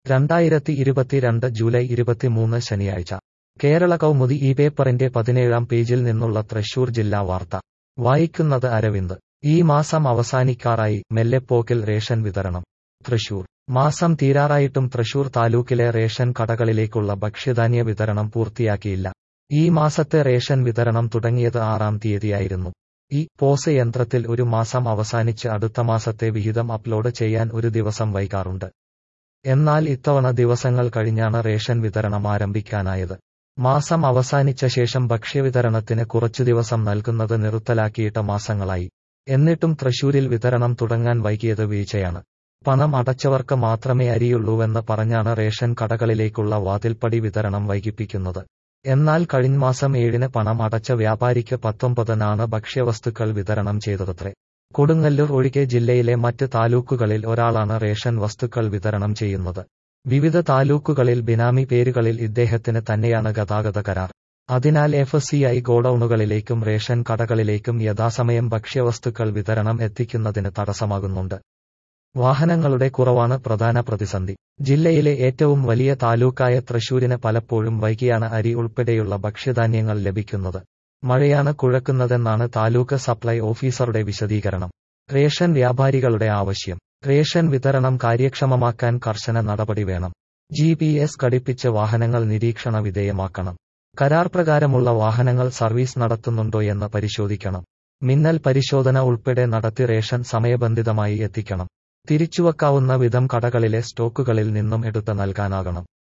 രണ്ടായിരത്തി ഇരുപത്തിരണ്ട് ജൂലൈ ഇരുപത്തിമൂന്ന് ശനിയാഴ്ച കേരള കൗമുദി ഈ പേപ്പറിന്റെ പതിനേഴാം പേജിൽ നിന്നുള്ള തൃശൂർ ജില്ലാ വാർത്ത വായിക്കുന്നത് അരവിന്ദ് ഈ മാസം അവസാനിക്കാറായി മെല്ലെപ്പോക്കിൽ റേഷൻ വിതരണം തൃശൂർ മാസം തീരാറായിട്ടും തൃശൂർ താലൂക്കിലെ റേഷൻ കടകളിലേക്കുള്ള ഭക്ഷ്യധാന്യ വിതരണം പൂർത്തിയാക്കിയില്ല ഈ മാസത്തെ റേഷൻ വിതരണം തുടങ്ങിയത് ആറാം തീയതിയായിരുന്നു ഈ പോസ് യന്ത്രത്തിൽ ഒരു മാസം അവസാനിച്ച് അടുത്ത മാസത്തെ വിഹിതം അപ്ലോഡ് ചെയ്യാൻ ഒരു ദിവസം വൈകാറുണ്ട് എന്നാൽ ഇത്തവണ ദിവസങ്ങൾ കഴിഞ്ഞാണ് റേഷൻ വിതരണം ആരംഭിക്കാനായത് മാസം അവസാനിച്ച ശേഷം ഭക്ഷ്യവിതരണത്തിന് കുറച്ചു ദിവസം നൽകുന്നത് നിർത്തലാക്കിയിട്ട മാസങ്ങളായി എന്നിട്ടും തൃശൂരിൽ വിതരണം തുടങ്ങാൻ വൈകിയത് വീഴ്ചയാണ് പണം അടച്ചവർക്ക് മാത്രമേ അരിയുള്ളൂവെന്ന് പറഞ്ഞാണ് റേഷൻ കടകളിലേക്കുള്ള വാതിൽപ്പടി വിതരണം വൈകിപ്പിക്കുന്നത് എന്നാൽ കഴിഞ്ഞമാസം ഏഴിന് പണം അടച്ച വ്യാപാരിക്ക് പത്തൊമ്പതിനാണ് ഭക്ഷ്യവസ്തുക്കൾ വിതരണം ചെയ്തതത്രേ കൊടുങ്ങല്ലൂർ ഒഴികെ ജില്ലയിലെ മറ്റ് താലൂക്കുകളിൽ ഒരാളാണ് റേഷൻ വസ്തുക്കൾ വിതരണം ചെയ്യുന്നത് വിവിധ താലൂക്കുകളിൽ ബിനാമി പേരുകളിൽ ഇദ്ദേഹത്തിന് തന്നെയാണ് ഗതാഗത കരാർ അതിനാൽ എഫ് സി ഐ ഗോഡൌണുകളിലേക്കും റേഷൻ കടകളിലേക്കും യഥാസമയം ഭക്ഷ്യവസ്തുക്കൾ വിതരണം എത്തിക്കുന്നതിന് തടസ്സമാകുന്നുണ്ട് വാഹനങ്ങളുടെ കുറവാണ് പ്രധാന പ്രതിസന്ധി ജില്ലയിലെ ഏറ്റവും വലിയ താലൂക്കായ തൃശൂരിന് പലപ്പോഴും വൈകിയാണ് അരി ഉൾപ്പെടെയുള്ള ഭക്ഷ്യധാന്യങ്ങൾ ലഭിക്കുന്നത് മഴയാണ് കുഴക്കുന്നതെന്നാണ് താലൂക്ക് സപ്ലൈ ഓഫീസറുടെ വിശദീകരണം റേഷൻ വ്യാപാരികളുടെ ആവശ്യം റേഷൻ വിതരണം കാര്യക്ഷമമാക്കാൻ കർശന നടപടി വേണം ജി പി എസ് ഘടിപ്പിച്ച് വാഹനങ്ങൾ നിരീക്ഷണ വിധേയമാക്കണം കരാർ പ്രകാരമുള്ള വാഹനങ്ങൾ സർവീസ് നടത്തുന്നുണ്ടോയെന്ന് പരിശോധിക്കണം മിന്നൽ പരിശോധന ഉൾപ്പെടെ നടത്തി റേഷൻ സമയബന്ധിതമായി എത്തിക്കണം തിരിച്ചുവെക്കാവുന്ന വിധം കടകളിലെ സ്റ്റോക്കുകളിൽ നിന്നും എടുത്ത് നൽകാനാകണം